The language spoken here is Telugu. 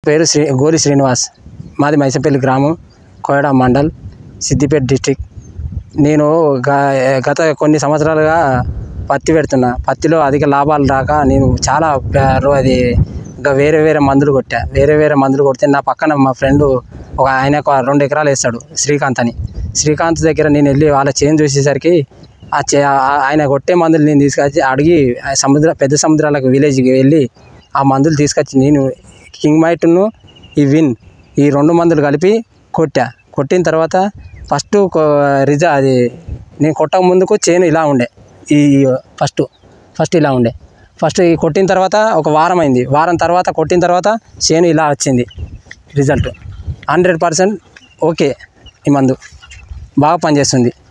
పేరు శ్రీ గోరి శ్రీనివాస్ మాది మైసపల్లి గ్రామం కోయడ మండల్ సిద్దిపేట డిస్టిక్ నేను గ- గత కొన్ని సంవత్సరాలుగా పత్తి పెడుతున్నా పత్తిలో అధిక లాభాలు రాక నేను చాలా ప- రో- అది ఇంకా వేరే వేరే మందులు కొట్టా వేరే వేరే మందులు కొడితే నా పక్కన మా ఫ్రెండ్ ఒక ఆయన ఒక రెండు ఎకరాలు వేస్తాడు శ్రీకాంత్ అని శ్రీకాంత్ దగ్గర నేను వెళ్ళి వాళ్ళ చేను చూసేసరికి ఆ చే ఆ- ఆయన కొట్టే మందులు నేను తీసుకొచ్చి అడిగి ఆ సముద్ర పెద్ద సముద్రాలకు విలేజ్కి వెళ్ళి ఆ మందులు తీసుకొచ్చి నేను కింగ్ మైట్ను ఈ విన్ ఈ రెండు మందులు కలిపి కొట్టా కొట్టిన తర్వాత ఫస్ట్ రిజా అది నేను కొట్టక ముందుకు చేను ఇలా ఉండే ఈ ఫస్ట్ ఫస్ట్ ఇలా ఉండే ఫస్ట్ ఈ కొట్టిన తర్వాత ఒక వారం అయింది వారం తర్వాత కొట్టిన తర్వాత చేను ఇలా వచ్చింది రిజల్ట్ హండ్రెడ్ పర్సెంట్ ఓకే ఈ మందు బాగా పనిచేస్తుంది